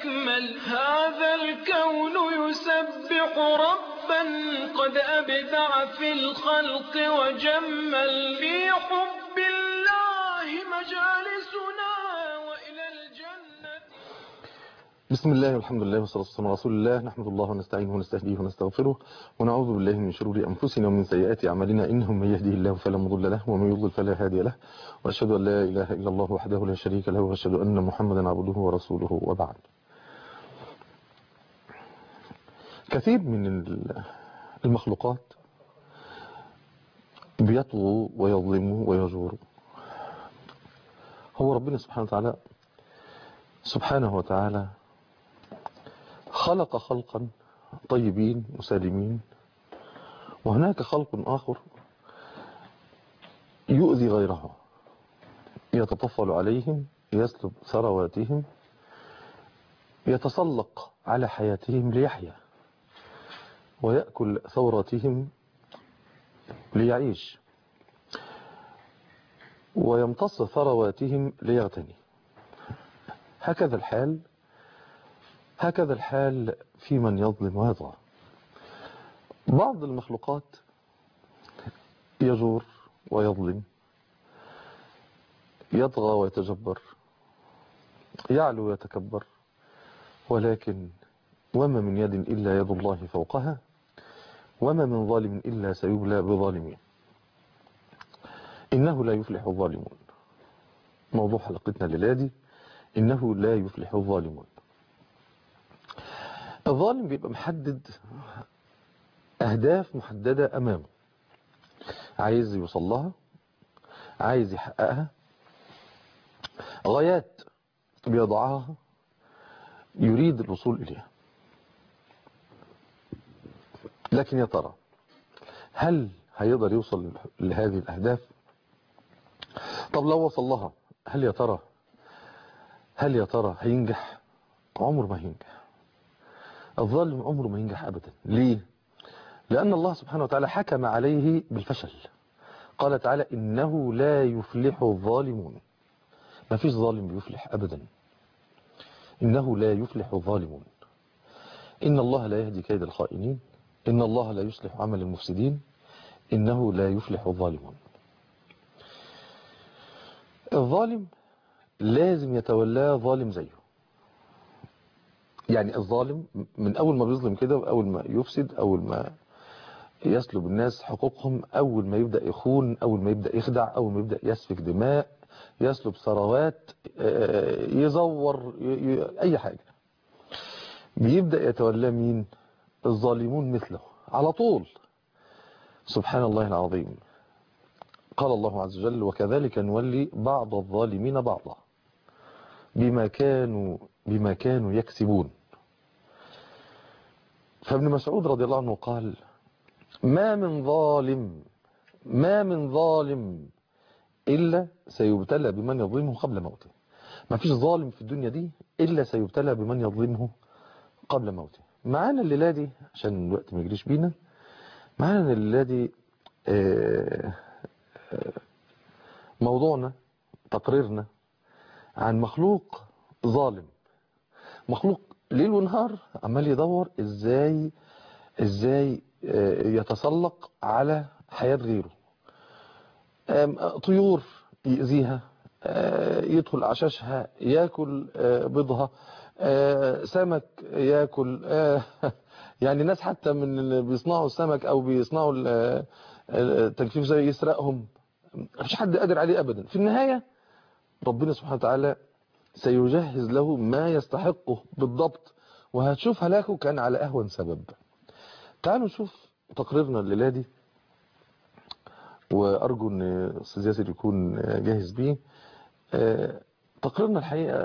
أكمل هذا الكون يسبح ربا قد أبدع في الخلق وجمل في حب الله مجالسنا وإلى الجنة بسم الله والحمد لله والصلاة والسلام على رسول الله نحمد الله ونستعينه ونستهديه ونستغفره ونعوذ بالله من شرور أنفسنا ومن سيئات أعمالنا إنه من يهديه الله فلا مضل له ومن يضلل فلا هادي له وأشهد أن لا إله إلا الله وحده لا شريك له وأشهد أن محمدا عبده ورسوله وبعد كثير من المخلوقات بيطغوا ويظلموا ويجوروا هو ربنا سبحانه وتعالى سبحانه وتعالى خلق خلقا طيبين مسالمين وهناك خلق آخر يؤذي غيره يتطفل عليهم يسلب ثرواتهم يتسلق على حياتهم ليحيا ويأكل ثوراتهم ليعيش ويمتص ثرواتهم ليغتني هكذا الحال هكذا الحال في من يظلم ويطغى بعض المخلوقات يجور ويظلم يطغى ويتجبر يعلو ويتكبر ولكن وما من يد إلا يد الله فوقها وما من ظالم إلا سيبلى بظالمين إنه لا يفلح الظالمون موضوع حلقتنا للادي إنه لا يفلح الظالمون الظالم بيبقى محدد أهداف محددة أمامه عايز يوصل لها عايز يحققها غايات بيضعها يريد الوصول إليها لكن يا ترى هل هيقدر يوصل لهذه الأهداف طب لو وصل لها هل يا ترى هل يا ترى هينجح عمره ما هينجح الظالم عمره ما ينجح أبدا ليه لأن الله سبحانه وتعالى حكم عليه بالفشل قال تعالى إنه لا يفلح الظالمون ما فيش ظالم بيفلح أبدا إنه لا يفلح الظالمون إن الله لا يهدي كيد الخائنين إن الله لا يصلح عمل المفسدين إنه لا يفلح الظالمون الظالم لازم يتولاه ظالم زيه يعني الظالم من أول ما بيظلم كده أول ما يفسد أول ما يسلب الناس حقوقهم أول ما يبدأ يخون أول ما يبدأ يخدع أول ما يبدأ يسفك دماء يسلب ثروات يزور أي حاجة بيبدأ يتولى مين الظالمون مثله على طول سبحان الله العظيم قال الله عز وجل وكذلك نولي بعض الظالمين بعضا بما كانوا بما كانوا يكسبون فابن مسعود رضي الله عنه قال ما من ظالم ما من ظالم إلا سيبتلى بمن يظلمه قبل موته ما فيش ظالم في الدنيا دي إلا سيبتلى بمن يظلمه قبل موته معانا الليلة دي عشان الوقت ما يجريش بينا معانا الليلة دي موضوعنا تقريرنا عن مخلوق ظالم مخلوق ليل ونهار عمال يدور ازاي ازاي يتسلق على حياة غيره طيور يأذيها يدخل عشاشها ياكل بيضها سمك ياكل يعني ناس حتى من اللي بيصنعوا السمك او بيصنعوا التجفيف زي يسرقهم مفيش حد قادر عليه ابدا في النهاية ربنا سبحانه وتعالى سيجهز له ما يستحقه بالضبط وهتشوف هلاكه كان على أهون سبب تعالوا نشوف تقريرنا الليلة دي وأرجو أن أستاذ ياسر يكون جاهز بيه تقريرنا الحقيقة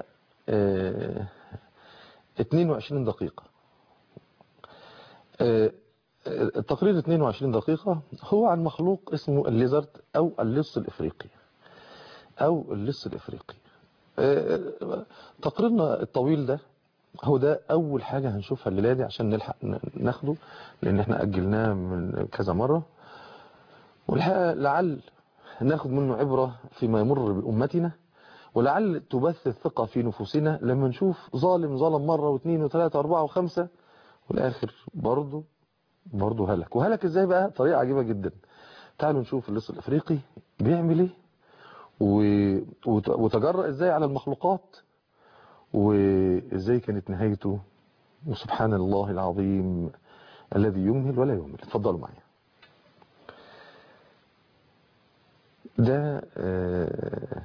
22 دقيقة التقرير 22 دقيقة هو عن مخلوق اسمه الليزرد أو اللص الإفريقي أو اللص الإفريقي تقريرنا الطويل ده هو ده أول حاجة هنشوفها الليلة دي عشان نلحق ناخده لأن احنا أجلناه من كذا مرة والحقيقة لعل ناخد منه عبرة فيما يمر بأمتنا ولعل تبث الثقة في نفوسنا لما نشوف ظالم ظلم مرة واثنين وثلاثة واربعة وخمسة والآخر برضه برضه هلك وهلك ازاي بقى طريقة عجيبة جدا تعالوا نشوف اللص الافريقي بيعمل ايه و- وت- وتجرأ ازاي على المخلوقات وازاي كانت نهايته وسبحان الله العظيم الذي يمهل ولا يهمل اتفضلوا معايا ده آه،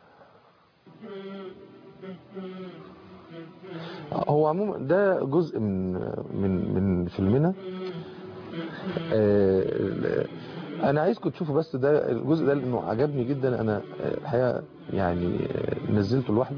هو عموما ده جزء من من من فيلمنا آه، انا عايزكم تشوفوا بس ده الجزء ده لانه عجبني جدا انا آه، الحقيقه يعني آه، نزلته لوحده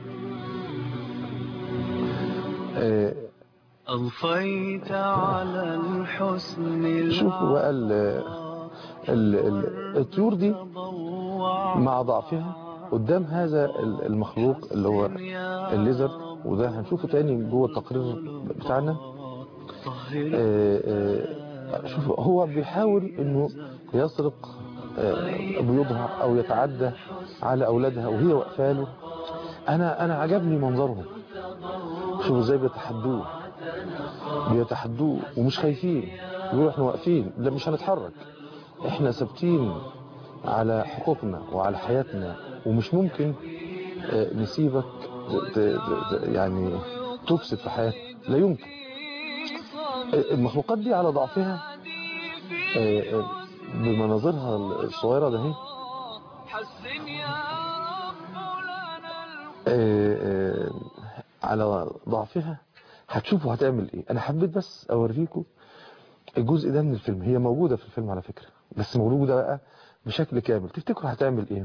آه، أضفيت على الحسن شوفوا بقى ال- ال- ال- الطيور دي مع ضعفها قدام هذا ال- المخلوق اللي هو الليزر وده هنشوفه تاني جوه التقرير بتاعنا آه، آه، شوفوا هو بيحاول انه يسرق آه، بيوضها او يتعدى على اولادها وهي واقفه له انا انا عجبني منظرهم شوفوا ازاي بيتحدوه بيتحدوه ومش خايفين يقولوا احنا واقفين لا مش هنتحرك احنا ثابتين على حقوقنا وعلى حياتنا ومش ممكن آه، نسيبك ت- ت- ت- يعني تفسد في حياتنا لا يمكن آه، المخلوقات دي على ضعفها آه، آه، بمناظرها الصغيرة ده هي حسن يا رب لنا آه، آه، على ضعفها هتشوفوا هتعمل ايه انا حبيت بس اوريكم الجزء ده من الفيلم هي موجودة في الفيلم على فكرة بس موجودة بقى بشكل كامل تفتكروا هتعمل ايه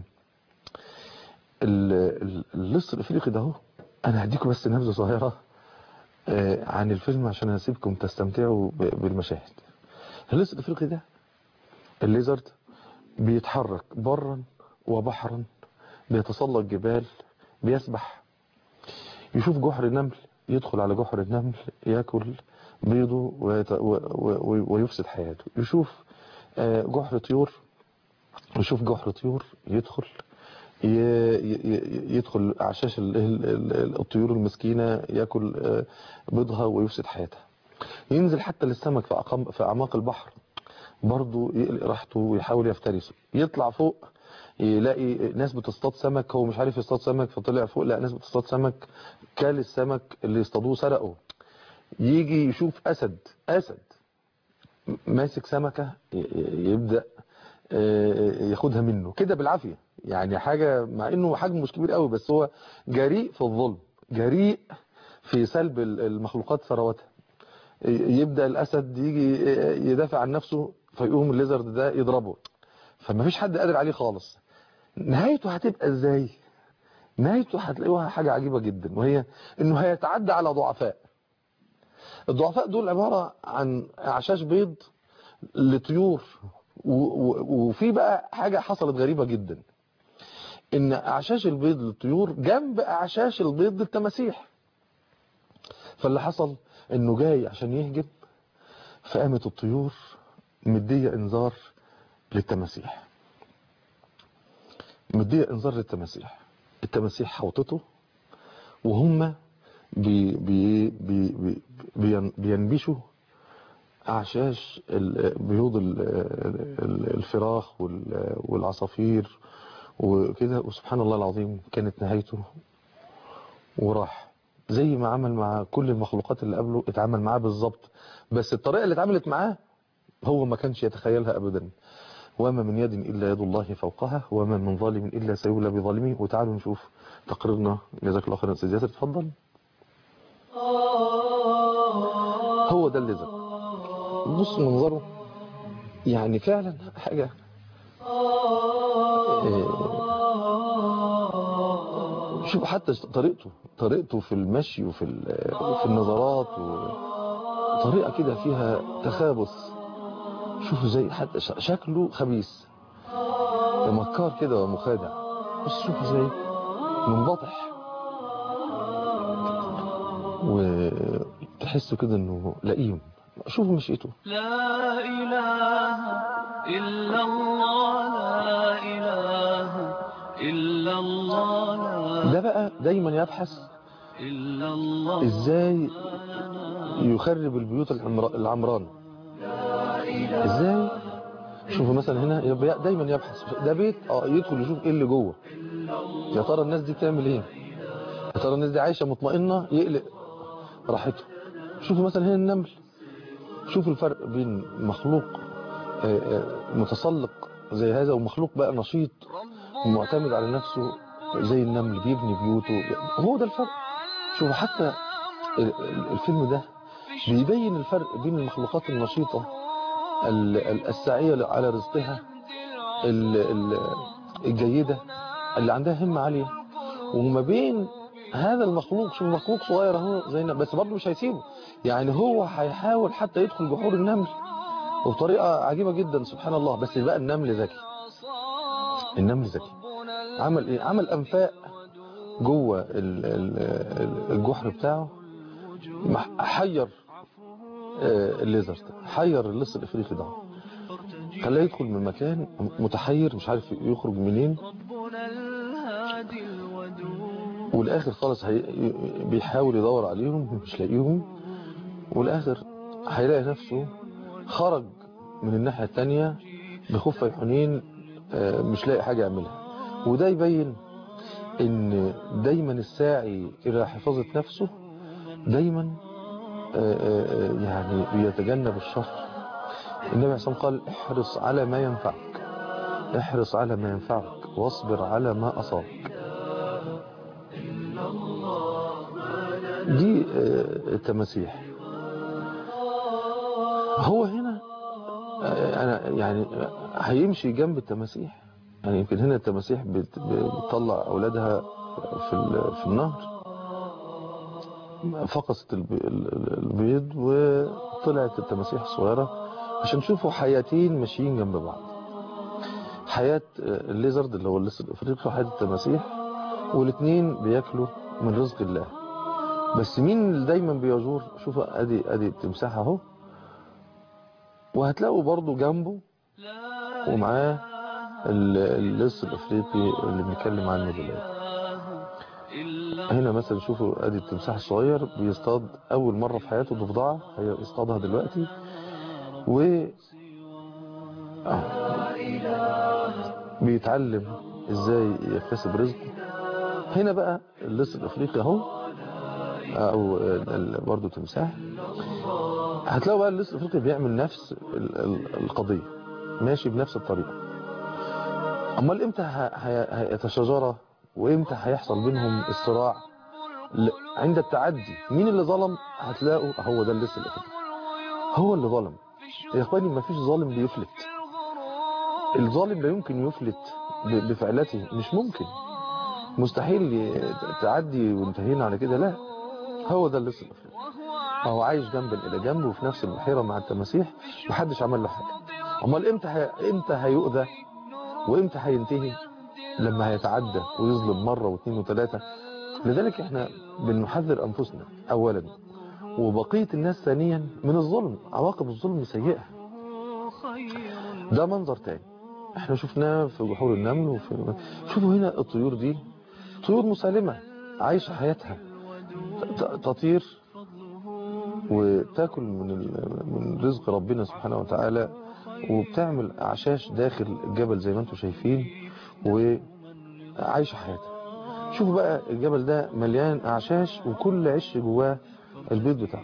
ال- ال- اللص الافريقي ده اهو انا هديكم بس نبذة صغيرة آه، عن الفيلم عشان اسيبكم تستمتعوا ب- بالمشاهد اللص الافريقي ده الليزرد بيتحرك برا وبحرا بيتسلق جبال بيسبح يشوف جحر نمل يدخل على جحر النمل ياكل بيضه ويت... و... و... ويفسد حياته يشوف آه، جحر طيور يشوف جحر طيور يدخل ي... ي... يدخل اعشاش ال... ال... ال- الطيور المسكينة ياكل آه، بيضها ويفسد حياتها ينزل حتى للسمك في أعقام... في اعماق البحر برضه يقلق راحته ويحاول يفترسه يطلع فوق يلاقي ناس بتصطاد سمك هو مش عارف يصطاد سمك فطلع فوق لا ناس بتصطاد سمك كال السمك اللي يصطادوه سرقه يجي يشوف اسد اسد ماسك سمكة ي- ي- يبدأ آه، ياخدها منه كده بالعافية يعني حاجة مع انه حجمه مش كبير قوي بس هو جريء في الظلم جريء في سلب ال- المخلوقات ثروتها ي- يبدأ الاسد يجي يدافع عن نفسه فيقوم الليزرد ده يضربه فما فيش حد قادر عليه خالص نهايته هتبقى ازاي نهايته هتلاقوها حاجة عجيبة جدا وهي انه هيتعدى على ضعفاء الضعفاء دول عبارة عن اعشاش بيض لطيور و- و- وفي بقى حاجة حصلت غريبة جدا ان اعشاش البيض للطيور جنب اعشاش البيض للتماسيح فاللي حصل انه جاي عشان يهجم فقامت الطيور مدية انذار للتماسيح مدية انذار للتماسيح التماسيح حوطته وهم بي بي بي بي بين- بينبشوا أعشاش ال- بيوض ال- ال- الفراخ وال- والعصافير وكده وسبحان الله العظيم كانت نهايته وراح زي ما عمل مع كل المخلوقات اللي قبله اتعامل معاه بالظبط بس الطريقة اللي اتعاملت معاه هو ما كانش يتخيلها أبدا وما من يد إلا يد الله فوقها وما من ظالم إلا سيولى بظالمه وتعالوا نشوف تقريرنا جزاك الله خيرا سيدي ياسر اتفضل هو ده اللي زق بص منظره يعني فعلا حاجة إيه، شوف حتى طريقته طريقته في المشي وفي ال- وفي النظرات وطريقة كده فيها تخابث شوفوا زي حتى ش- شكله خبيث مكار كده ومخادع بص شوفوا زي منبطح وتحسوا كده انه لئيم شوفوا مشيته لا إله إلا الله لا إله إلا الله لا ده بقى دايما يبحث إلا الله ازاي يخرب البيوت العمر- العمران ازاي شوفوا مثلا هنا يبقى دايما يبحث ده بيت اه يدخل يشوف ايه اللي جوه يا ترى الناس دي بتعمل ايه يا ترى الناس دي عايشه مطمئنه يقلق راحته شوفوا مثلا هنا النمل شوفوا الفرق بين مخلوق آه، آه، متسلق زي هذا ومخلوق بقى نشيط ومعتمد على نفسه زي النمل بيبني بيوته هو ده الفرق شوفوا حتى ال- ال- الفيلم ده بيبين الفرق بين المخلوقات النشيطة ال- ال- الساعية على رزقها ال- ال- الجيدة اللي عندها همة عالية وما بين هذا المخلوق شوف مخلوق صغير اهو زي النمل، بس برضه مش هيسيبه يعني هو هيحاول حتى يدخل جحور النمل وبطريقة عجيبة جدا سبحان الله بس بقى النمل ذكي النمل ذكي عمل ايه عمل انفاق جوه ال- ال- ال- الجحر بتاعه مح- حير آه، الليزر ده حير اللص الافريقي ده خلاه يدخل من مكان متحير مش عارف يخرج منين ربنا الهادي الودود والاخر خالص هي... بيحاول يدور عليهم مش لاقيهم والاخر هيلاقي نفسه خرج من الناحية التانية بخفة حنين آه، مش لاقي حاجة يعملها وده يبين ان دايما الساعي الى حفاظة نفسه دايما آه، آه، آه، يعني بيتجنب الشر النبي عليه الصلاة والسلام قال احرص على ما ينفعك احرص على ما ينفعك واصبر على ما أصابك دي آه، التماسيح هو هنا آه، أنا يعني هيمشي جنب التماسيح يعني يمكن هنا التماسيح بت- بتطلع أولادها في ال- في النهر فقست الب- ال- ال- البيض وطلعت التماسيح الصغيرة عشان تشوفوا حياتين ماشيين جنب بعض حياة آه، الليزرد اللي هو اللص الافريقي وحياة التماسيح والاثنين بياكلوا من رزق الله بس مين اللي دايما بيجور شوفوا ادي ادي التمساح اهو وهتلاقوا برضو جنبه ومعاه ال- اللص الافريقي اللي بنتكلم عنه دلوقتي هنا مثلا شوفوا ادي التمساح الصغير بيصطاد اول مرة في حياته ضفدعة هي يصطادها دلوقتي و آه. بيتعلم ازاي يكتسب رزقه هنا بقى اللص الافريقي اهو او ال- ال- برضه تمساح هتلاقوا بقى اللص الافريقي بيعمل نفس ال- ال- القضية ماشي بنفس الطريقة امال امتى ه- ه- هيتشاجرا وامتى هيحصل بينهم الصراع ل- عند التعدي مين اللي ظلم هتلاقوا هو ده اللص الافريقي هو اللي ظلم يا اخواني ما فيش ظالم بيفلت الظالم لا يمكن يفلت ب- بفعلته مش ممكن مستحيل ي- تعدي وانتهينا على كده لا هو ده اللص الافريقي هو عايش جنبا الى جنب وفي نفس البحيره مع التماسيح محدش عمل له حاجه امال امتى هي... امتى هيؤذى وامتى هينتهي لما هيتعدى ويظلم مره واثنين وثلاثه لذلك احنا بنحذر انفسنا اولا وبقيه الناس ثانيا من الظلم عواقب الظلم سيئه ده منظر تاني احنا شفناه في جحور النمل وفي شوفوا هنا الطيور دي طيور مسالمة عايشة حياتها ت- تطير وتاكل من ال- من رزق ربنا سبحانه وتعالى وبتعمل اعشاش داخل الجبل زي ما انتم شايفين وعايشة حياتها شوفوا بقى الجبل ده مليان اعشاش وكل عش جواه البيض بتاعه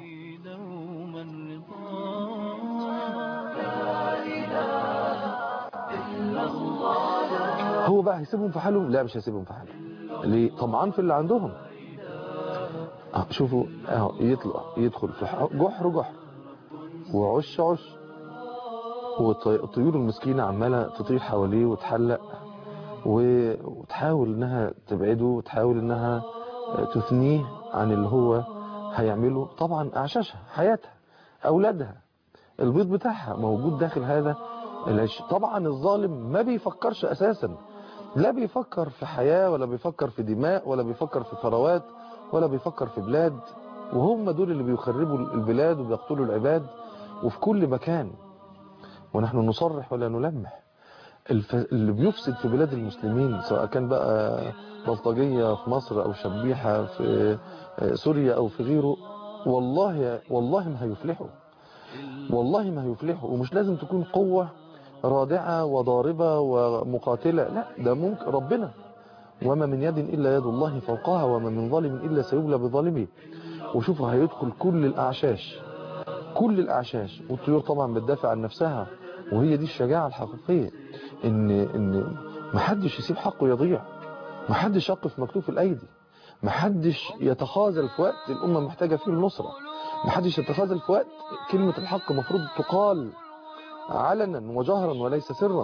هو بقى هيسيبهم في حالهم لا مش هيسيبهم في حالهم ليه طمعان في اللي عندهم اه شوفوا اهو يطلع يدخل في ح- جحر جحر وعش عش والطيور المسكينة عمالة تطير حواليه وتحلق و- وتحاول انها تبعده وتحاول انها تثنيه عن اللي هو هيعمله طبعا اعشاشها حياتها اولادها البيض بتاعها موجود داخل هذا العش طبعا الظالم ما بيفكرش اساسا لا بيفكر في حياة ولا بيفكر في دماء ولا بيفكر في ثروات ولا بيفكر في بلاد وهم دول اللي بيخربوا البلاد وبيقتلوا العباد وفي كل مكان ونحن نصرح ولا نلمح الف... اللي بيفسد في بلاد المسلمين سواء كان بقى بلطجية في مصر أو شبيحة في سوريا أو في غيره والله والله ما هيفلحوا والله ما هيفلحوا ومش لازم تكون قوة رادعة وضاربة ومقاتلة لا ده ممكن ربنا وما من يد إلا يد الله فوقها وما من ظالم إلا سيبلى بظالمه وشوفوا هيدخل كل الأعشاش كل الأعشاش والطيور طبعا بتدافع عن نفسها وهي دي الشجاعة الحقيقية إن إن محدش يسيب حقه يضيع محدش يقف مكتوف الأيدي محدش يتخاذل في وقت الأمة محتاجة فيه النصرة محدش يتخاذل في وقت كلمة الحق مفروض تقال علنا وجهرا وليس سرا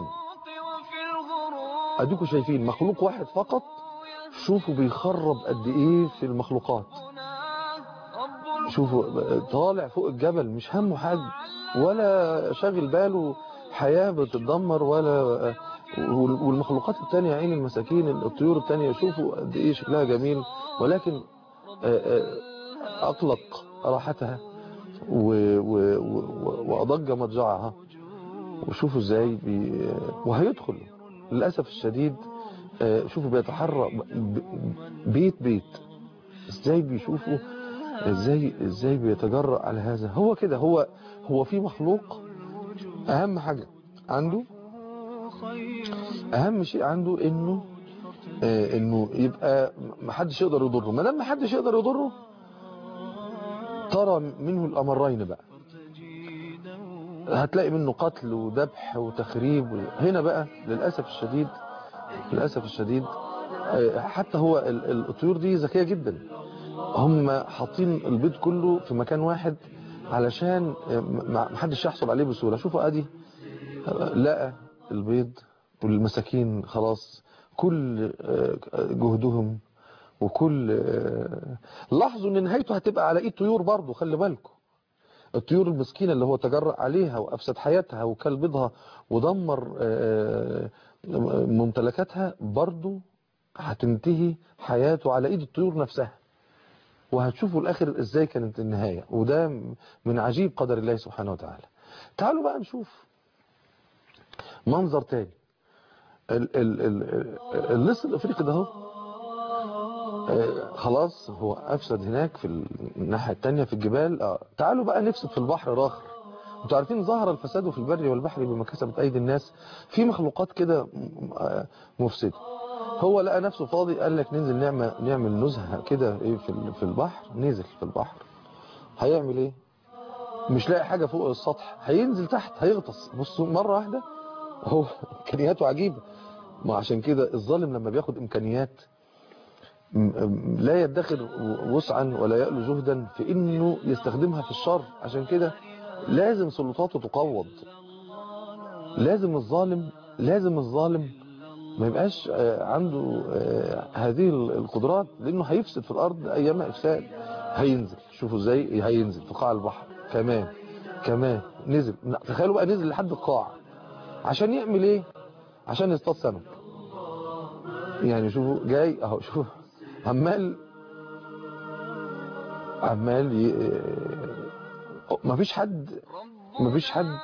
اديكم شايفين مخلوق واحد فقط شوفوا بيخرب قد ايه في المخلوقات شوفوا طالع فوق الجبل مش همه حاجة ولا شاغل باله حياة بتتدمر ولا والمخلوقات التانية عين المساكين الطيور التانية شوفوا قد ايه شكلها جميل ولكن اقلق راحتها واضج مضجعها وشوفوا ازاي بي وهيدخل للأسف الشديد شوفوا بيتحرى بيت بيت ازاي بيشوفوا ازاي ازاي بيتجرأ على هذا هو كده هو هو في مخلوق اهم حاجة عنده اهم شيء عنده انه انه يبقى محدش يقدر يضره ما دام محدش يقدر يضره ترى منه الامرين بقى هتلاقي منه قتل وذبح وتخريب هنا بقى للأسف الشديد للأسف الشديد حتى هو الطيور دي ذكية جدا هم حاطين البيض كله في مكان واحد علشان ما حدش يحصل عليه بسهولة شوفوا ادي لقى البيض والمساكين خلاص كل جهدهم وكل لاحظوا ان نهايته هتبقى على ايد طيور برضه خلي بالكم الطيور المسكينة اللي هو تجرأ عليها وأفسد حياتها وكل بيضها ودمر ممتلكاتها برضو هتنتهي حياته على ايد الطيور نفسها وهتشوفوا الاخر ازاي كانت النهاية وده من عجيب قدر الله سبحانه وتعالى تعالوا بقى نشوف منظر تاني اللص الافريقي ده هو خلاص هو افسد هناك في الناحية التانية في الجبال آه. تعالوا بقى نفسد في البحر الاخر انتوا عارفين ظهر الفساد في البر والبحر بما كسبت ايدي الناس في مخلوقات كده مفسدة هو لقى نفسه فاضي قال لك ننزل نعمل نعمل نزهه كده ايه في في البحر نزل في البحر هيعمل ايه مش لاقي حاجة فوق السطح هينزل تحت هيغطس بصوا مرة واحدة هو امكانياته عجيبة ما عشان كده الظالم لما بياخد امكانيات لا يدخر وسعا ولا يألو جهدا في انه يستخدمها في الشر عشان كده لازم سلطاته تقوض لازم الظالم لازم الظالم ما يبقاش عنده هذه القدرات لانه هيفسد في الارض ايام افساد هينزل شوفوا ازاي هينزل في قاع البحر كمان كمان نزل تخيلوا بقى نزل لحد القاع عشان يعمل ايه عشان يصطاد سمك يعني شوفوا جاي اهو شوفوا عمال عمال ي... مفيش حد مفيش حد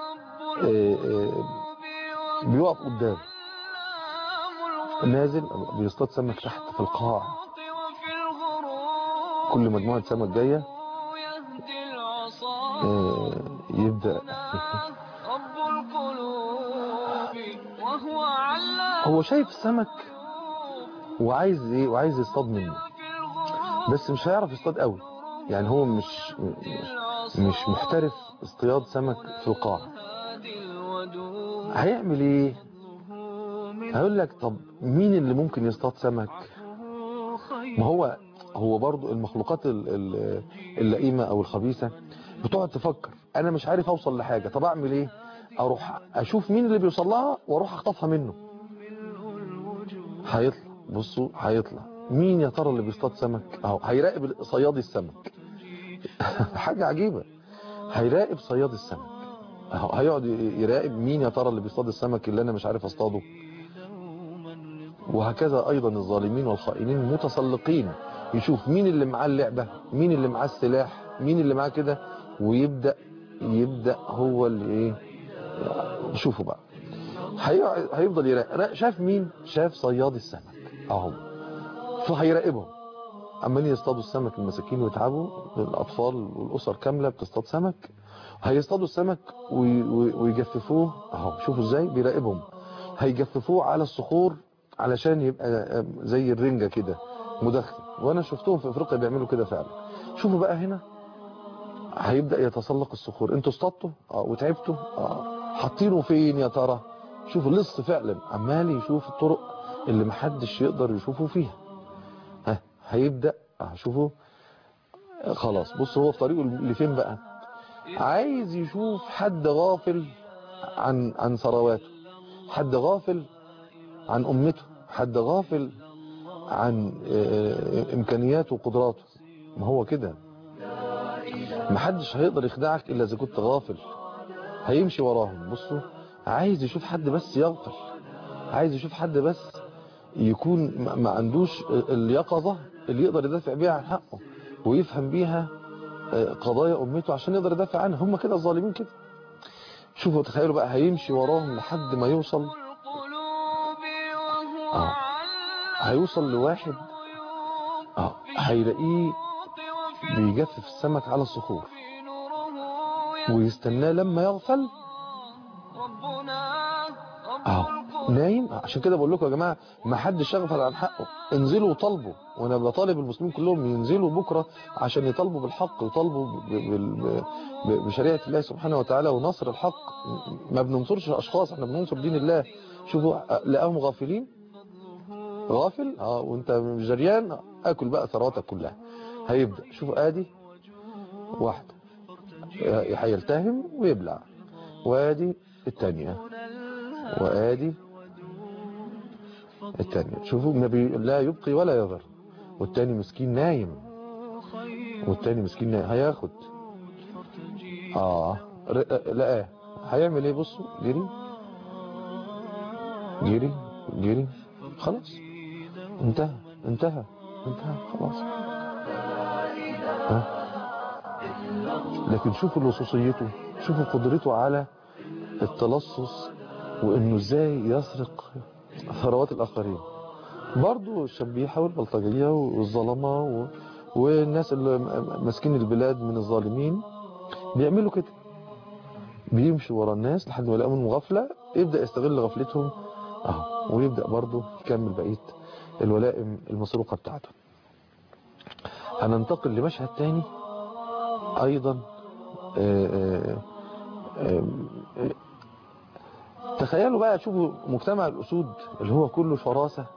بيقف قدامه نازل بيصطاد سمك تحت في القاع كل مجموعة سمك جاية يبدأ هو شايف السمك وعايز ايه وعايز يصطاد منه بس مش هيعرف يصطاد قوي يعني هو مش مش محترف اصطياد سمك في القاع هيعمل ايه هيقول لك طب مين اللي ممكن يصطاد سمك ما هو هو برضو المخلوقات اللئيمة او الخبيثة بتقعد تفكر انا مش عارف اوصل لحاجة طب اعمل ايه اروح اشوف مين اللي بيوصل لها واروح اخطفها منه هيطلع بصوا هيطلع مين يا ترى اللي بيصطاد سمك اهو هيراقب صياد السمك حاجة عجيبة هيراقب صياد السمك اهو هيقعد يراقب مين يا ترى اللي بيصطاد السمك اللي انا مش عارف اصطاده وهكذا ايضا الظالمين والخائنين متسلقين يشوف مين اللي معاه اللعبة مين اللي معاه السلاح مين اللي معاه كده ويبدأ يبدأ هو اللي ايه شوفوا بقى هي- هيفضل يراقب شاف مين شاف صياد السمك اهو فهيراقبهم عمالين يصطادوا السمك المساكين ويتعبوا الاطفال والاسر كامله بتصطاد سمك هيصطادوا السمك وي- وي- ويجففوه اهو شوفوا ازاي بيراقبهم هيجففوه على الصخور علشان يبقى زي الرنجة كده مدخن وانا شفتهم في افريقيا بيعملوا كده فعلا شوفوا بقى هنا هيبدأ يتسلق الصخور انتوا اصطادتوا اه وتعبتوا اه حاطينه فين يا ترى شوفوا لص فعلا عمال يشوف الطرق اللي محدش يقدر يشوفه فيها ها هيبدأ اه شوفوا آه، خلاص بص هو في طريقه لفين بقى عايز يشوف حد غافل عن عن ثرواته حد غافل عن امته حد غافل عن آه، امكانياته وقدراته ما هو كده محدش هيقدر يخدعك الا اذا كنت غافل هيمشي وراهم بصوا عايز يشوف حد بس يغفل عايز يشوف حد بس يكون ما ما عندوش اليقظة اللي يقدر يدافع بيها عن حقه ويفهم بيها آه، قضايا امته عشان يقدر يدافع عنها هم كده الظالمين كده شوفوا تخيلوا بقى هيمشي وراهم لحد ما يوصل القلوب وهو آه. هيوصل لواحد اه هيلاقيه بيجفف السمك على الصخور في نوره ويستناه لما يغفل ربنا رب اه القلوب نايم عشان كده بقول لكم يا جماعه ما حدش يغفل عن حقه انزلوا وطالبوا وانا بطالب المسلمين كلهم ينزلوا بكره عشان يطالبوا بالحق يطالبوا ب- بال- ب- بشريعه الله سبحانه وتعالى ونصر الحق ما بننصرش اشخاص احنا بننصر دين الله شوفوا آه، لقاهم غافلين غافل اه وانت مش جريان اكل بقى ثرواتك كلها هيبدا شوفوا ادي واحده آه، هيلتهم ويبلع وادي الثانيه وادي الثانية شوفوا ما بي... لا يبقي ولا يذر والتاني مسكين نايم والتاني مسكين نايم هياخد اه ر- لقاه هيعمل ايه بصوا جري جري جري خلاص انتهى انتهى انتهى خلاص ها لكن شوفوا لصوصيته شوفوا قدرته على التلصص وانه ازاي يسرق ثروات الاخرين برضو الشبيحة والبلطجية والظلمة و... والناس اللي م- ماسكين البلاد من الظالمين بيعملوا كده بيمشوا ورا الناس لحد ما يلاقوا غفلة يبدأ يستغل غفلتهم اهو ويبدأ برضو يكمل بقية الولائم المسروقة بتاعته هننتقل لمشهد تاني ايضا آه، آه، آه، آه، تخيلوا بقى تشوفوا مجتمع الأسود اللي هو كله فراسة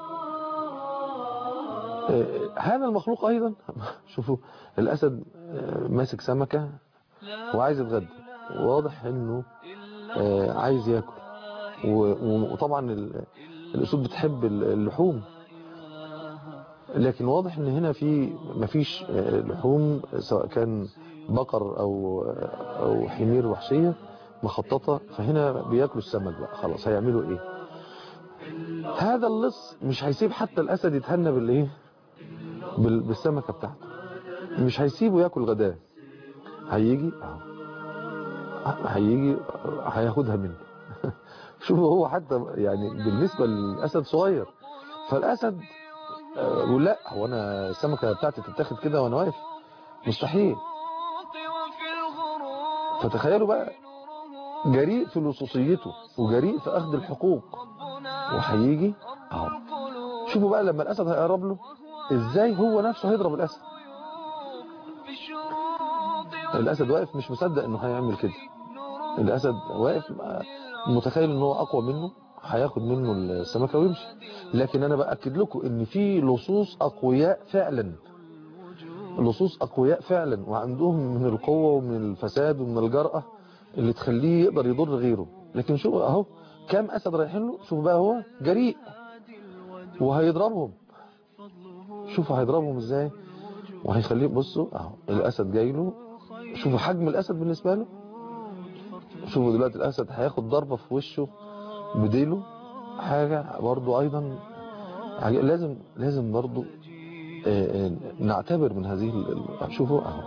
آه، هذا المخلوق أيضا شوفوا الأسد آه، ماسك سمكة وعايز يتغدى واضح انه آه، عايز ياكل و- و- وطبعا ال- الأسود بتحب اللحوم لكن واضح ان هنا في مفيش آه، لحوم سواء كان بقر او او حمير وحشيه مخططه فهنا بياكلوا السمك بقى خلاص هيعملوا ايه هذا اللص مش هيسيب حتى الاسد يتهنى بالايه بال- بالسمكه بتاعته مش هيسيبه ياكل غداه هيجي أهو. هيجي هياخدها منه شوفوا هو حتى يعني بالنسبه للاسد صغير فالاسد آه، يقول لا هو انا السمكه بتاعتي تتاخد كده وانا واقف مستحيل وفي الغروب فتخيلوا بقى جريء في لصوصيته وجريء في اخذ الحقوق ربنا وهيجي اهو القلوب شوفوا بقى لما الاسد هيقرب له ازاي هو نفسه هيضرب الاسد في الشروق الاسد واقف مش مصدق انه هيعمل كده الاسد واقف متخيل ان هو اقوى منه هياخد منه السمكه ويمشي لكن انا باكد لكم ان في لصوص اقوياء فعلا لصوص اقوياء فعلا وعندهم من القوه ومن الفساد ومن الجرأه اللي تخليه يقدر يضر غيره لكن شوفوا اهو كام اسد رايحين له شوفوا بقى هو جريء وهيضربهم شوفوا هيضربهم ازاي وهيخليه بصوا اهو الاسد جاي له شوفوا حجم الاسد بالنسبه له شوفوا دلوقتي الاسد هياخد ضربه في وشه بديله حاجه برضو ايضا حاجة لازم لازم برضو آه، آه، نعتبر من هذه ال- ال- شوفوا اهو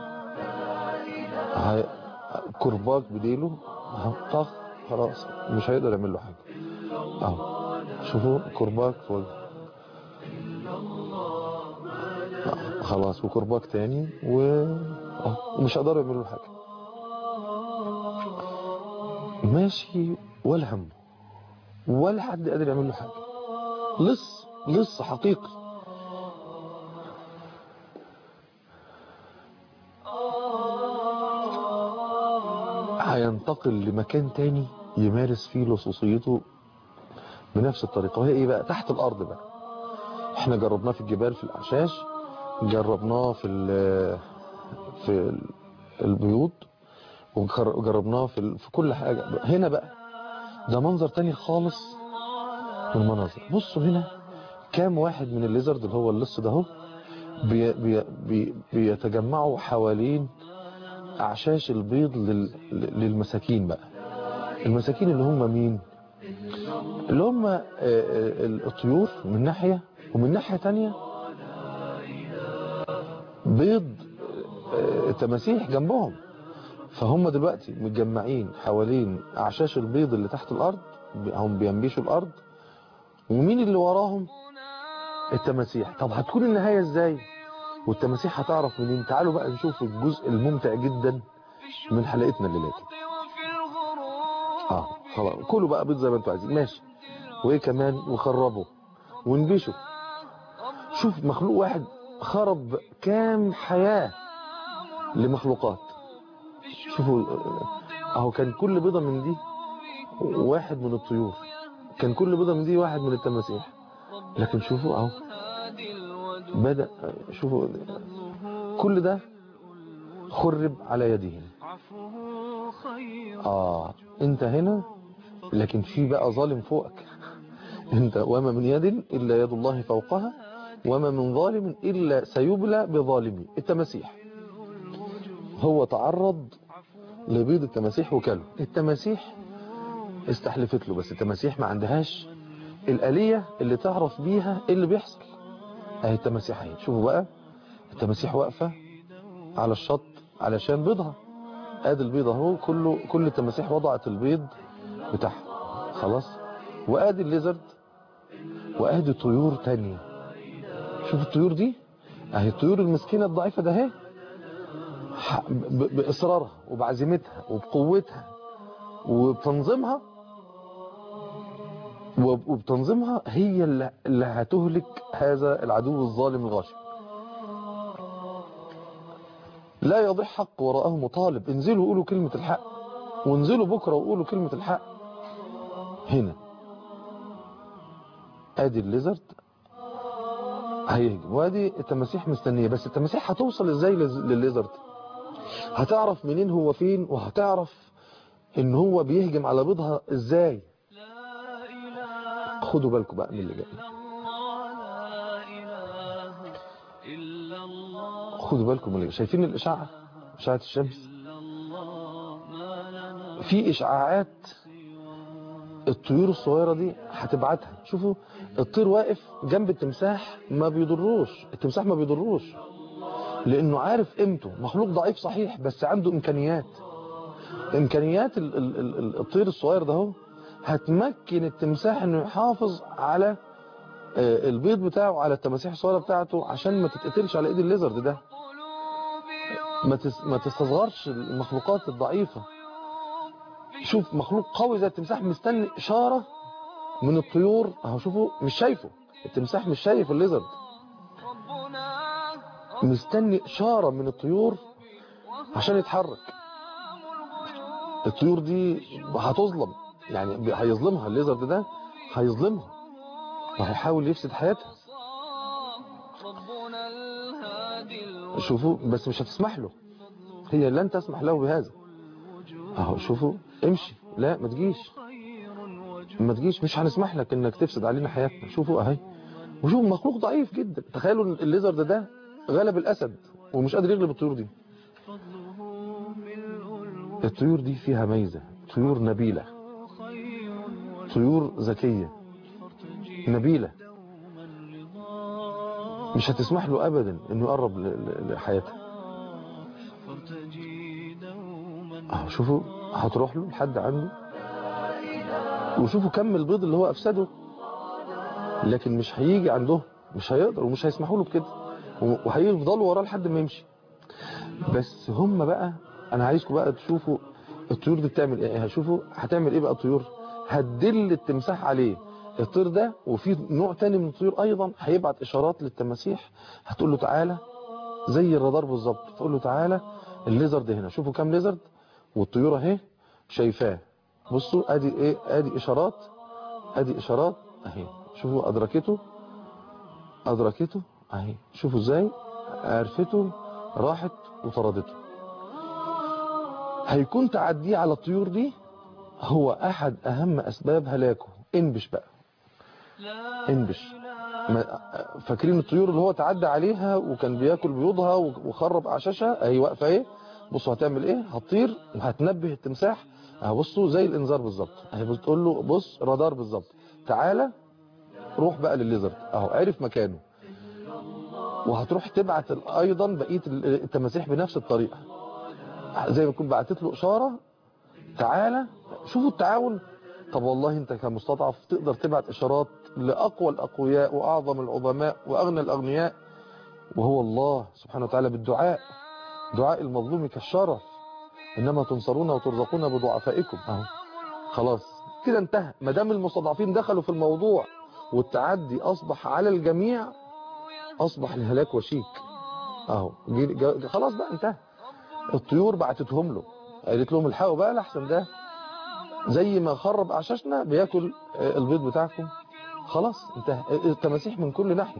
هي- كرباج بديله اهو طخ خلاص مش هيقدر يعمل له حاجه اهو شوفوا كرباج في وجهه آه، خلاص وكرباج تاني و آه، ومش هيقدروا يعملوا له حاجه ماشي ولا همه ولا حد قادر يعمل له حاجه لص لص حقيقي هينتقل لمكان تاني يمارس فيه لصوصيته بنفس الطريقة وهي ايه بقى تحت الارض بقى احنا جربناه في الجبال في الاعشاش جربناه في ال- في ال- البيوت وجربناه في ال- في كل حاجة هنا بقى ده منظر تاني خالص من المناظر بصوا هنا كام واحد من الليزرد اللي هو اللص ده اهو بي بي بي بيتجمعوا حوالين أعشاش البيض لل للمساكين بقى المساكين اللي هم مين اللي هم آه، آه، الطيور من ناحية ومن ناحية تانية بيض آه، تماسيح جنبهم فهم دلوقتي متجمعين حوالين أعشاش البيض اللي تحت الأرض هم بينبيشوا الأرض ومين اللي وراهم التماسيح طب هتكون النهاية ازاي والتماسيح هتعرف منين تعالوا بقى نشوف الجزء الممتع جدا من حلقتنا الليلة دي وفي الغروب اه خلاص كلوا بقى بيض زي ما انتوا عايزين ماشي وايه كمان وخربوا ونبشوا شوف مخلوق واحد خرب كام حياة لمخلوقات شوفوا آه، اهو كان كل بيضة من دي واحد من الطيور كان كل بيضة من دي واحد من التماسيح لكن شوفوا اهو هادي الودود بدأ شوفوا كل ده خرب على يدهم عفوه خير اه انت هنا لكن في بقى ظالم فوقك انت وما من يد الا يد الله فوقها وما من ظالم الا سيبلى بظالمه التماسيح هو تعرض لبيض التماسيح وكله التماسيح استحلفت له بس التماسيح ما عندهاش الآلية اللي تعرف بيها ايه اللي بيحصل اهي التماسيح اهي شوفوا بقى التماسيح واقفة على الشط علشان بيضها ادي البيض اهو كله كل التماسيح وضعت البيض بتاعها خلاص وادي الليزرد وادي طيور تانية شوف الطيور دي اهي الطيور المسكينة الضعيفة ده اهي ح- ب- باصرارها وبعزيمتها وبقوتها وبتنظيمها وب- وبتنظيمها هي اللي اللي هتهلك هذا العدو الظالم الغاشم لا يضيع حق وراءه مطالب انزلوا قولوا كلمة الحق وانزلوا بكرة وقولوا كلمة الحق هنا ادي الليزرد هيهجم وادي التماسيح مستنية بس التماسيح هتوصل ازاي لز- للليزرد هتعرف منين هو فين وهتعرف ان هو بيهجم على بيضها ازاي لا إله خدوا بالكم بقى من اللي جاي إلا الله لا إله إلا الله خدوا بالكم من اللي جاي شايفين الاشعة اشعة الشمس إلا الله ما لنا في اشعاعات الطيور الصغيرة دي هتبعتها شوفوا الطير واقف جنب التمساح ما بيضروش التمساح ما بيضروش لانه عارف قيمته مخلوق ضعيف صحيح بس عنده امكانيات امكانيات ال- ال- ال- ال- الطير الصغير ده هو هتمكن التمساح انه يحافظ على آه، البيض بتاعه على التماسيح الصغيره بتاعته عشان ما تتقتلش على ايد الليزرد ده قلوبي ما تس- ما تستصغرش المخلوقات الضعيفة شوف مخلوق قوي زي التمساح مستني إشارة من الطيور اهو شوفوا مش شايفه التمساح مش شايف الليزرد ربنا مستني إشارة من الطيور عشان يتحرك الطيور دي هتظلم يعني بي- هيظلمها الليزرد ده هيظلمها وهيحاول يفسد حياتها ربنا الهادي الوجود شوفوا بس مش هتسمح له هي لن تسمح له بهذا اهو شوفوا امشي لا ما تجيش خير وجود ما تجيش مش هنسمح لك انك تفسد علينا حياتنا شوفوا اهي وشوف مخلوق ضعيف جدا تخيلوا ان الليزرد ده غلب الاسد ومش قادر يغلب الطيور دي فضله ملء الوجود الطيور دي فيها ميزة طيور نبيلة خير وجود طيور ذكية فارتجي نبيلة دوما رضا مش هتسمح له ابدا انه يقرب ل- ل- لحياتها فارتجي دوما اهو شوفوا هتروح له لحد عنده وشوفوا كم البيض اللي هو افسده لكن مش هيجي عندهم مش هيقدر ومش هيسمحوا له بكده وهيفضلوا وراه لحد ما يمشي بس هم بقى انا عايزكم بقى تشوفوا الطيور دي بتعمل ايه هشوفوا هتعمل ايه بقى الطيور هتدل التمساح عليه الطير ده وفي نوع تاني من الطيور ايضا هيبعت اشارات للتماسيح هتقول له تعالى زي الرادار بالظبط تقول له تعالى الليزرد هنا شوفوا كام ليزرد والطيور اهي شايفاه بصوا ادي ايه ادي اشارات ادي اشارات اهي شوفوا ادركته ادركته اهي شوفوا ازاي عرفته راحت وطردته هيكون تعديه على الطيور دي هو احد اهم اسباب هلاكه انبش بقى انبش ما- فاكرين الطيور اللي هو تعدى عليها وكان بياكل بيوضها وخرب اعشاشها اهي واقفه اهي بصوا هتعمل ايه هتطير وهتنبه التمساح اهي بصوا زي الانذار بالظبط اهي بتقول له بص رادار بالظبط تعالى روح بقى للليزرد اهو عرف مكانه وهتروح تبعت ايضا بقيه التماسيح بنفس الطريقه زي ما تكون بعتت له اشاره تعالى شوفوا التعاون طب والله انت كمستضعف تقدر تبعت اشارات لاقوى الاقوياء واعظم العظماء واغنى الاغنياء وهو الله سبحانه وتعالى بالدعاء دعاء المظلوم كالشرف انما تنصرون وترزقون بضعفائكم اهو خلاص كده انتهى ما دام المستضعفين دخلوا في الموضوع والتعدي اصبح على الجميع اصبح الهلاك وشيك اهو جي- جا- خلاص بقى انتهى الطيور بعتتهم له قالت لهم الحقوا بقى لحسن ده زي ما خرب اعشاشنا بياكل آه، البيض بتاعكم خلاص انتهى التماسيح من كل ناحيه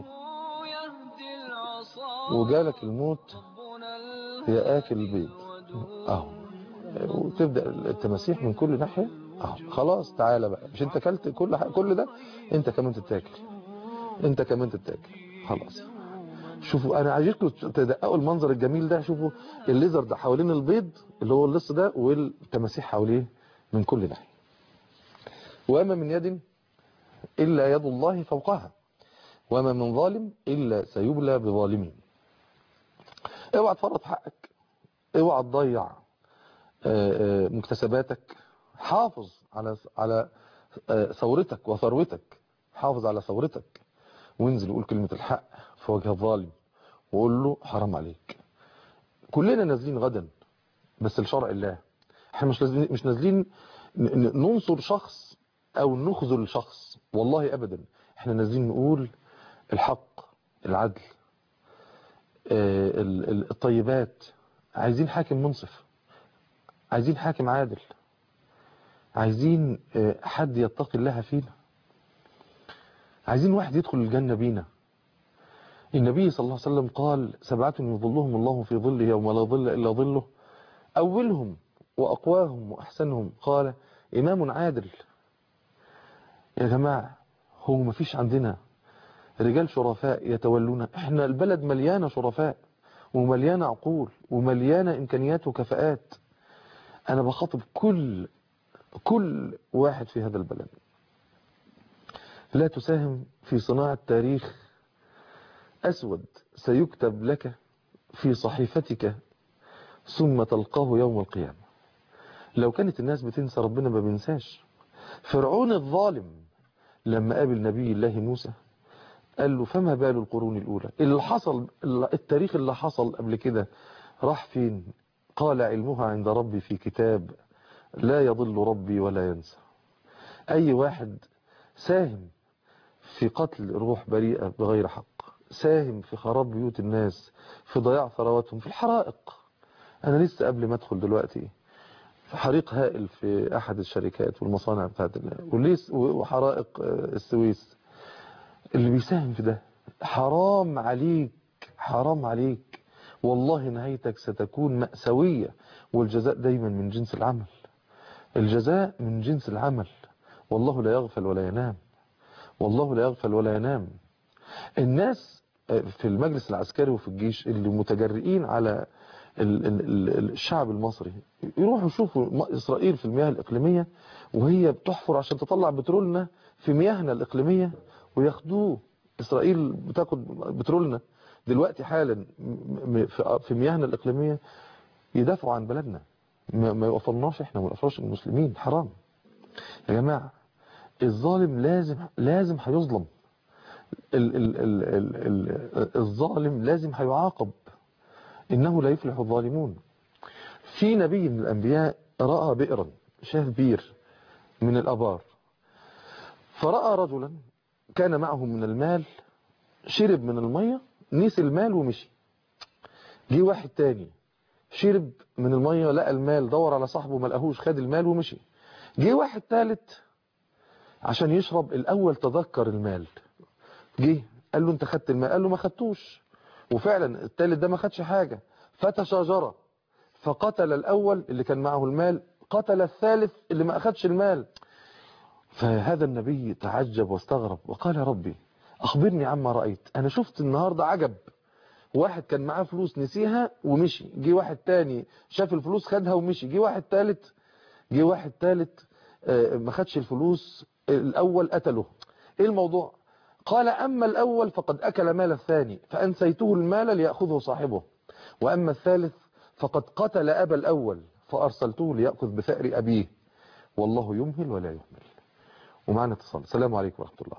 وجالك الموت يا اكل البيض اهو وتبدا التماسيح من كل ناحيه اهو خلاص تعالى بقى مش انت اكلت كل ح- كل ده انت كمان تتاكل انت كمان تتاكل خلاص شوفوا انا عايزكم تدققوا المنظر الجميل ده شوفوا الليزر ده حوالين البيض اللي هو اللص ده والتماسيح حواليه من كل ناحيه وما من يد الا يد الله فوقها وما من ظالم الا سيبلى بظالمين اوعى تفرط حقك اوعى تضيع آه، آه، مكتسباتك حافظ على على آه، ثورتك وثروتك حافظ على ثورتك وانزل وقول كلمة الحق في وجه الظالم وقول له حرام عليك كلنا نازلين غدا بس لشرع الله احنا مش نازلين مش نازلين ن- ن- ننصر شخص او نخذل شخص والله ابدا احنا نازلين نقول الحق العدل آه، ال- ال- الطيبات عايزين حاكم منصف عايزين حاكم عادل عايزين آه، حد يتقي الله فينا عايزين واحد يدخل الجنة بينا النبي صلى الله عليه وسلم قال سبعة يظلهم الله في ظله يوم لا ظل إلا ظله أولهم وأقواهم وأحسنهم قال إمام عادل يا جماعة هو ما فيش عندنا رجال شرفاء يتولون احنا البلد مليانة شرفاء ومليانة عقول ومليانة إمكانيات وكفاءات أنا بخاطب كل كل واحد في هذا البلد لا تساهم في صناعة تاريخ أسود سيكتب لك في صحيفتك ثم تلقاه يوم القيامة لو كانت الناس بتنسى ربنا ما بينساش فرعون الظالم لما قابل نبي الله موسى قال له فما بال القرون الأولى اللي حصل التاريخ اللي حصل قبل كده راح فين قال علمها عند ربي في كتاب لا يضل ربي ولا ينسى أي واحد ساهم في قتل روح بريئة بغير حق ساهم في خراب بيوت الناس في ضياع ثرواتهم في الحرائق أنا لسه قبل ما أدخل دلوقتي في حريق هائل في أحد الشركات والمصانع بتاعت ال- وليس وحرائق آه، السويس اللي بيساهم في ده حرام عليك حرام عليك والله نهايتك ستكون مأساوية والجزاء دايما من جنس العمل الجزاء من جنس العمل والله لا يغفل ولا ينام والله لا يغفل ولا ينام الناس في المجلس العسكري وفي الجيش اللي متجرئين على ال- ال- ال- الشعب المصري يروحوا يشوفوا م- إسرائيل في المياه الإقليمية وهي بتحفر عشان تطلع بترولنا في مياهنا الإقليمية وياخدوه إسرائيل بتاخد بترولنا دلوقتي حالا م- م- في- في مياهنا الإقليمية يدافعوا عن بلدنا ما ما يوفرناش احنا ما يوفرناش المسلمين حرام يا جماعة الظالم لازم لازم هيظلم ال ال ال ال ال الظالم لازم هيعاقب إنه لا يفلح الظالمون في نبي من الأنبياء رأى بئرا شاف بير من الأبار فرأى رجلا كان معه من المال شرب من المية نسي المال ومشي جه واحد تاني شرب من المية لقى المال دور على صاحبه ما لقاهوش خد المال ومشي جه واحد تالت عشان يشرب الأول تذكر المال جه قال له انت خدت المال قال له ما خدتوش وفعلا التالت ده ما خدش حاجة فتشاجر فقتل الأول اللي كان معه المال قتل الثالث اللي ما أخدش المال فهذا النبي تعجب واستغرب وقال يا ربي أخبرني عما رأيت أنا شفت النهاردة عجب واحد كان معاه فلوس نسيها ومشي جه واحد تاني شاف الفلوس خدها ومشي جه واحد تالت جه واحد تالت آه، ما خدش الفلوس الأول قتله إيه الموضوع قال أما الأول فقد أكل مال الثاني فأنسيته المال ليأخذه صاحبه وأما الثالث فقد قتل أبا الأول فأرسلته ليأخذ بثأر أبيه والله يمهل ولا يهمل ومعنا اتصال السلام عليكم ورحمة الله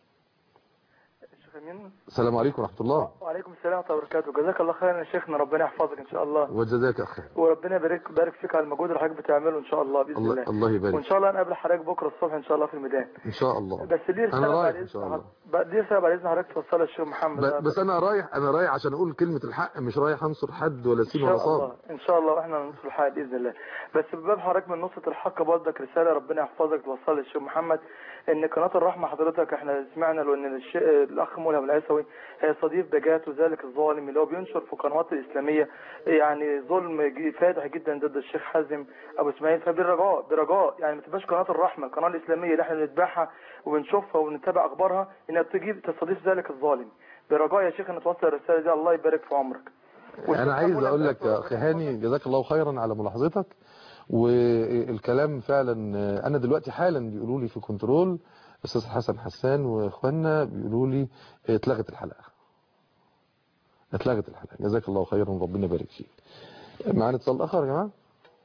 شيخ امين السلام عليكم ورحمة الله وعليكم السلام ورحمه الله وبركاته جزاك الله خيرا يا شيخنا ربنا يحفظك ان شاء الله وجزاك أخي وربنا يبارك بارك فيك على المجهود اللي حضرتك بتعمله ان شاء الله باذن الله, الله الله وان يبارك شاء الله نقابل حضرتك بكره الصبح ان شاء الله في الميدان إن شاء الله بس دي رساله أنا بعد رايح إن شاء اذن الله حضرتك- دي رساله بعد اذن حضرتك توصلها للشيخ محمد ب- بس أنا رايح أنا رايح عشان أقول كلمة الحق مش رايح أنصر حد ولا ان سين ولا شاء صاد الله ان شاء الله واحنا ننصر الحق باذن الله بس بباب حضرتك من نصرة الحق برضك رساله ربنا يحفظك توصلها للشيخ محمد ان قناه الرحمه حضرتك احنا سمعنا له ان الش... الاخ ملهم العيسوي هيستضيف دجاته ذلك الظالم اللي هو بينشر في القنوات الاسلاميه يعني ظلم ج- فادح جدا ضد الشيخ حازم ابو اسماعيل فبالرجاء برجاء يعني ما تبقاش قناه الرحمه القناه الاسلاميه اللي احنا بنتبعها وبنشوفها وبنتابع اخبارها انها تجيب تستضيف ذلك الظالم برجاء يا شيخ ان توصل الرساله دي الله يبارك في عمرك أنا عايز أقول لك يا أخي هاني جزاك الله خيرا على ملاحظتك والكلام فعلا أنا دلوقتي حالا بيقولوا لي في كنترول أستاذ حسن حسان وإخواننا بيقولوا لي اتلغت الحلقة اتلغت الحلقة جزاك الله خيرا ربنا يبارك فيك معانا اتصال آخر يا جماعة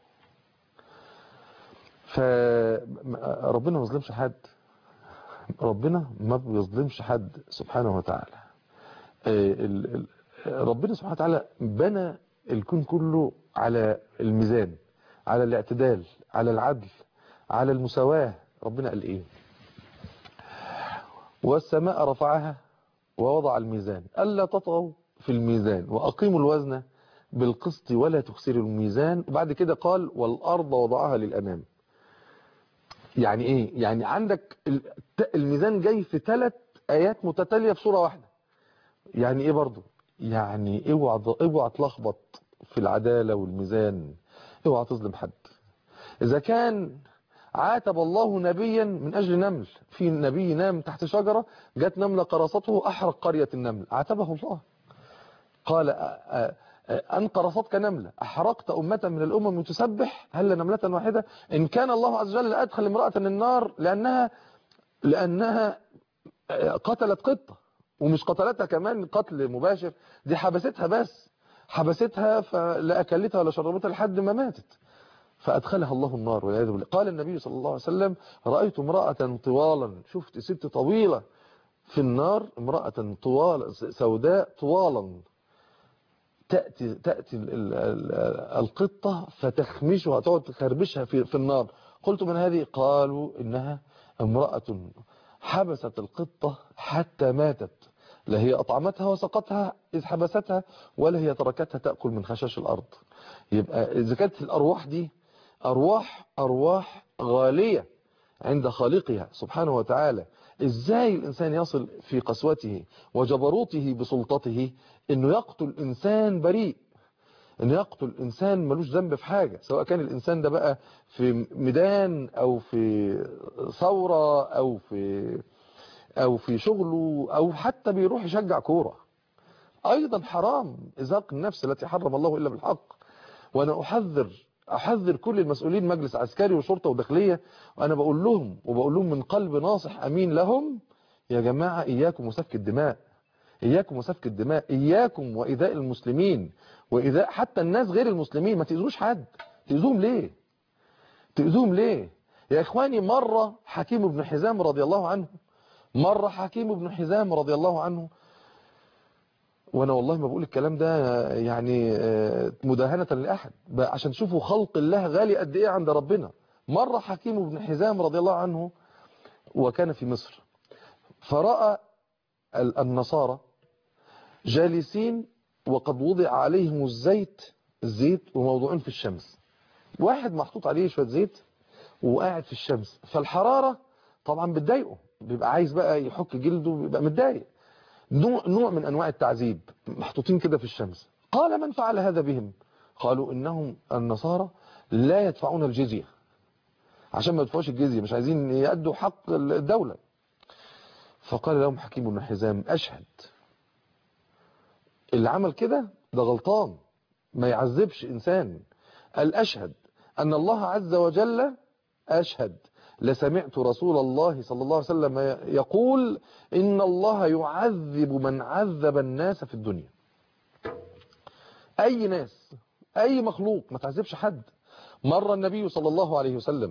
فربنا ما يظلمش حد ربنا ما بيظلمش حد سبحانه وتعالى آه، ال- ال- ربنا سبحانه وتعالى بنى الكون كله على الميزان على الاعتدال على العدل على المساواة ربنا قال ايه والسماء رفعها ووضع الميزان ألا تطغوا في الميزان وأقيموا الوزن بالقسط ولا تخسروا الميزان وبعد كده قال والأرض وضعها للأمام يعني ايه يعني عندك ال- الميزان جاي في ثلاث آيات متتالية في سورة واحدة يعني ايه برضو يعني اوعى اوعى تلخبط في العدالة والميزان اوعى تظلم حد اذا كان عاتب الله نبيا من اجل نمل في نبي نام تحت شجرة جت نملة قرصته احرق قرية النمل عاتبه الله قال أ- أ- أن قرصتك نملة أحرقت أمة من الأمم تسبح هل نملة واحدة إن كان الله عز وجل أدخل امرأة النار لأنها لأنها قتلت قطة ومش قتلتها كمان قتل مباشر دي حبستها بس حبستها فلا أكلتها ولا شربتها لحد ما ماتت فأدخلها الله النار والعياذ بالله قال النبي صلى الله عليه وسلم رأيت امرأة طوالا شفت ست طويلة في النار امرأة طوال سوداء طوالا تأتي, تأتي ال- ال- ال- القطة فتخمشها تقعد تخربشها في, في النار قلت من هذه قالوا إنها امرأة حبست القطة حتى ماتت لا هي أطعمتها وسقتها إذ حبستها ولا هي تركتها تأكل من خشاش الأرض يبقى إذا كانت الأرواح دي أرواح أرواح غالية عند خالقها سبحانه وتعالى إزاي الإنسان يصل في قسوته وجبروته بسلطته إنه يقتل إنسان بريء إنه يقتل إنسان ملوش ذنب في حاجة سواء كان الإنسان ده بقى في ميدان أو في ثورة أو في أو في شغله أو حتى بيروح يشجع كورة أيضا حرام إزاق النفس التي حرم الله إلا بالحق وأنا أحذر أحذر كل المسؤولين مجلس عسكري وشرطة وداخلية وأنا بقول لهم وبقول لهم من قلب ناصح أمين لهم يا جماعة إياكم وسفك الدماء إياكم وسفك الدماء إياكم وإيذاء المسلمين وإيذاء حتى الناس غير المسلمين ما تأذوش حد تأذوهم ليه تأذوهم ليه يا إخواني مرة حكيم بن حزام رضي الله عنه مرة حكيم بن حزام رضي الله عنه وانا والله ما بقول الكلام ده يعني آه، مداهنة لأحد بقى عشان تشوفوا خلق الله غالي قد ايه عند ربنا مرة حكيم بن حزام رضي الله عنه وكان في مصر فرأى ال- النصارى جالسين وقد وضع عليهم الزيت الزيت وموضوعين في الشمس واحد محطوط عليه شوية زيت وقاعد في الشمس فالحرارة طبعا بتضايقه بيبقى عايز بقى يحك جلده بيبقى متضايق نوع, نوع من أنواع التعذيب محطوطين كده في الشمس قال من فعل هذا بهم قالوا إنهم النصارى لا يدفعون الجزية عشان ما يدفعوش الجزية مش عايزين يأدوا حق الدولة فقال لهم حكيم بن حزام أشهد اللي عمل كده ده غلطان ما يعذبش إنسان قال أشهد أن الله عز وجل أشهد لسمعت رسول الله صلى الله عليه وسلم يقول إن الله يعذب من عذب الناس في الدنيا أي ناس أي مخلوق ما تعذبش حد مر النبي صلى الله عليه وسلم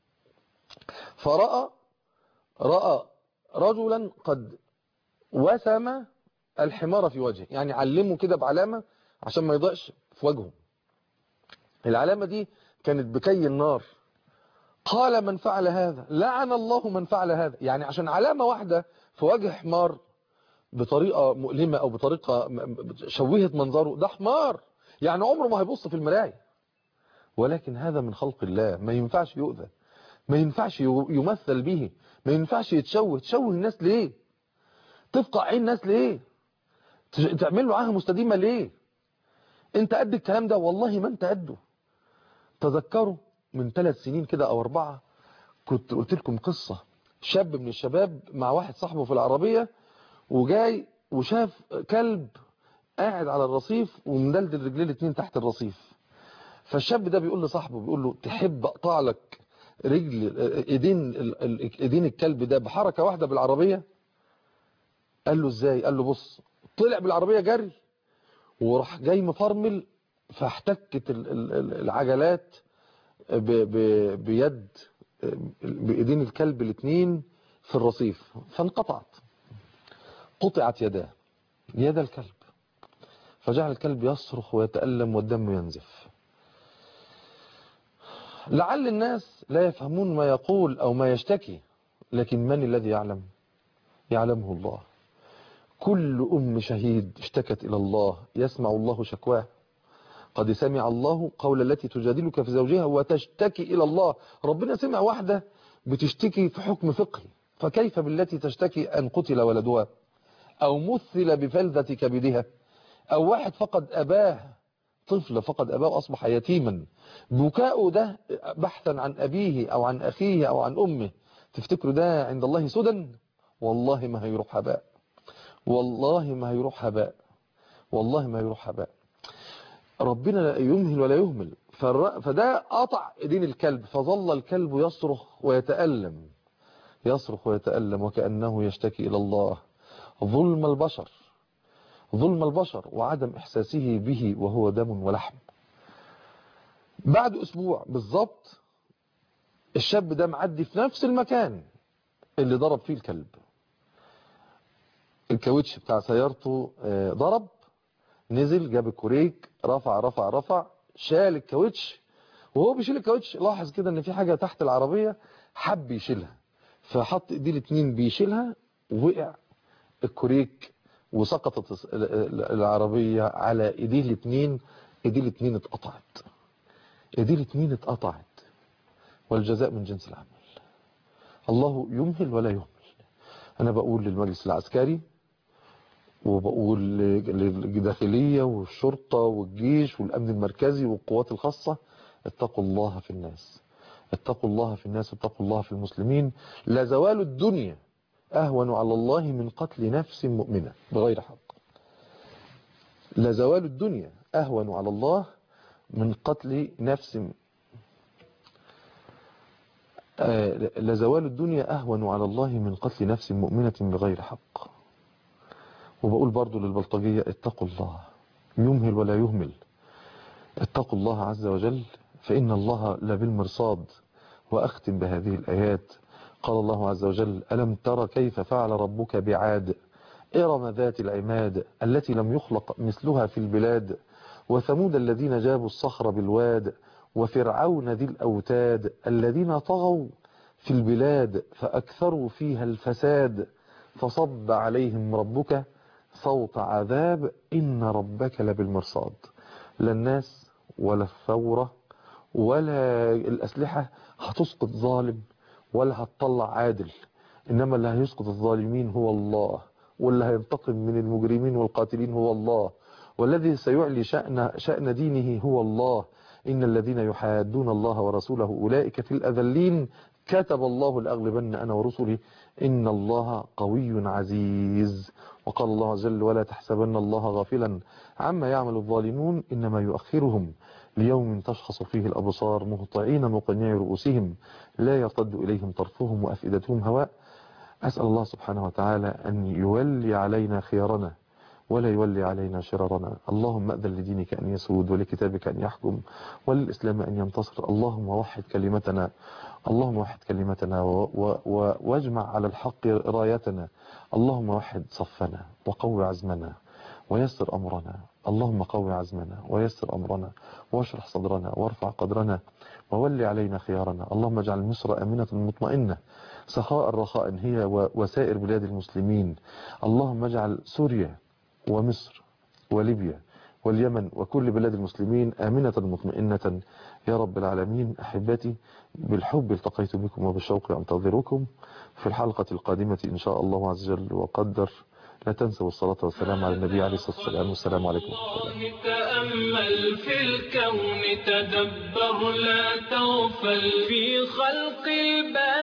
فرأى رأى رجلا قد وسم الحمار في وجهه يعني علمه كده بعلامة عشان ما يضيعش في وجهه العلامة دي كانت بكي النار قال من فعل هذا لعن الله من فعل هذا يعني عشان علامة واحدة في وجه حمار بطريقة مؤلمة أو بطريقة شوهت منظره ده حمار يعني عمره ما هيبص في المراية ولكن هذا من خلق الله ما ينفعش يؤذى ما ينفعش يمثل به ما ينفعش يتشوه تشوه الناس ليه تفقع عين الناس ليه تعمل له عاهة مستديمة ليه انت قد الكلام ده والله ما انت قده تذكروا من ثلاث سنين كده او اربعة كنت قلت لكم قصة شاب من الشباب مع واحد صاحبه في العربية وجاي وشاف كلب قاعد على الرصيف ومدلدل رجليه الاتنين تحت الرصيف فالشاب ده بيقول لصاحبه بيقول له تحب اقطع لك رجل ايدين ايدين الكلب ده بحركة واحدة بالعربية قال له ازاي قال له بص طلع بالعربية جري وراح جاي مفرمل فاحتكت العجلات بيد بايدين الكلب الاثنين في الرصيف فانقطعت قطعت يداه يد الكلب فجعل الكلب يصرخ ويتألم والدم ينزف لعل الناس لا يفهمون ما يقول أو ما يشتكي لكن من الذي يعلم يعلمه الله كل أم شهيد اشتكت إلى الله يسمع الله شكواه قد سمع الله قول التي تجادلك في زوجها وتشتكي إلى الله ربنا سمع واحدة بتشتكي في حكم فقهي فكيف بالتي تشتكي أن قتل ولدها أو مثل بفلذة كبدها أو واحد فقد أباه طفل فقد أباه أصبح يتيما بكاؤه ده بحثا عن أبيه أو عن أخيه أو عن أمه تفتكروا ده عند الله سدى والله ما هيروح هباء والله ما هيروح هباء والله ما هيروح هباء ربنا لا يمهل ولا يهمل فده قطع ايدين الكلب فظل الكلب يصرخ ويتألم يصرخ ويتألم وكأنه يشتكي إلى الله ظلم البشر ظلم البشر وعدم إحساسه به وهو دم ولحم بعد أسبوع بالضبط الشاب ده معدي في نفس المكان اللي ضرب فيه الكلب الكاوتش بتاع سيارته ضرب نزل جاب الكوريك رفع رفع رفع شال الكاوتش وهو بيشيل الكاوتش لاحظ كده ان في حاجة تحت العربية حب يشيلها فحط ايديه الاتنين بيشيلها ووقع الكوريك وسقطت العربية على ايديه الاتنين ايديه الاتنين اتقطعت ايديه الاتنين اتقطعت والجزاء من جنس العمل الله يمهل ولا يهمل انا بقول للمجلس العسكري وبقول للداخلية والشرطة والجيش والأمن المركزي والقوات الخاصة اتقوا الله في الناس اتقوا الله في الناس اتقوا الله في المسلمين لا زوال الدنيا أهون على الله من قتل نفس مؤمنة بغير حق لا زوال الدنيا أهون على الله من قتل نفس آه لزوال الدنيا أهون على الله من قتل نفس مؤمنة بغير حق وبقول برضو للبلطجية اتقوا الله يمهل ولا يهمل اتقوا الله عز وجل فإن الله لبالمرصاد وأختم بهذه الآيات قال الله عز وجل ألم تر كيف فعل ربك بعاد إرم ذات العماد التي لم يخلق مثلها في البلاد وثمود الذين جابوا الصخر بالواد وفرعون ذي الأوتاد الذين طغوا في البلاد فأكثروا فيها الفساد فصب عليهم ربك صوت عذاب إن ربك لبالمرصاد لا الناس ولا الثورة ولا الأسلحة هتسقط ظالم ولا هتطلع عادل إنما اللي هيسقط الظالمين هو الله واللي هينتقم من المجرمين والقاتلين هو الله والذي سيعلي شأن, شأن دينه هو الله إن الذين يحادون الله ورسوله أولئك في الأذلين كتب الله لأغلبن أنا ورسلي إن الله قوي عزيز وقال الله عز وجل ولا تحسبن الله غافلا عما يعمل الظالمون إنما يؤخرهم ليوم تشخص فيه الأبصار مهطعين مقنعي رؤوسهم لا يرتد إليهم طرفهم وأفئدتهم هواء أسأل الله سبحانه وتعالى أن يولي علينا خيارنا ولا يولي علينا شرارنا اللهم أذن لدينك أن يسود ولكتابك أن يحكم وللإسلام أن ينتصر اللهم وحد كلمتنا اللهم وحد كلمتنا و و و واجمع على الحق رايتنا اللهم وحد صفنا وقوي عزمنا ويسر أمرنا اللهم قوي عزمنا ويسر أمرنا واشرح صدرنا وارفع قدرنا وولي علينا خيارنا اللهم اجعل مصر أمنة مطمئنة سخاء رخاء هي وسائر بلاد المسلمين اللهم اجعل سوريا ومصر وليبيا واليمن وكل بلاد المسلمين آمنة مطمئنة يا رب العالمين أحبتي بالحب التقيت بكم وبالشوق أنتظركم في الحلقة القادمة إن شاء الله عز وجل وقدر لا تنسوا الصلاة والسلام على النبي عليه الصلاة والسلام والسلام عليكم ورحمة الله الله تأمل في الكون تدبر لا تغفل في خلق الباري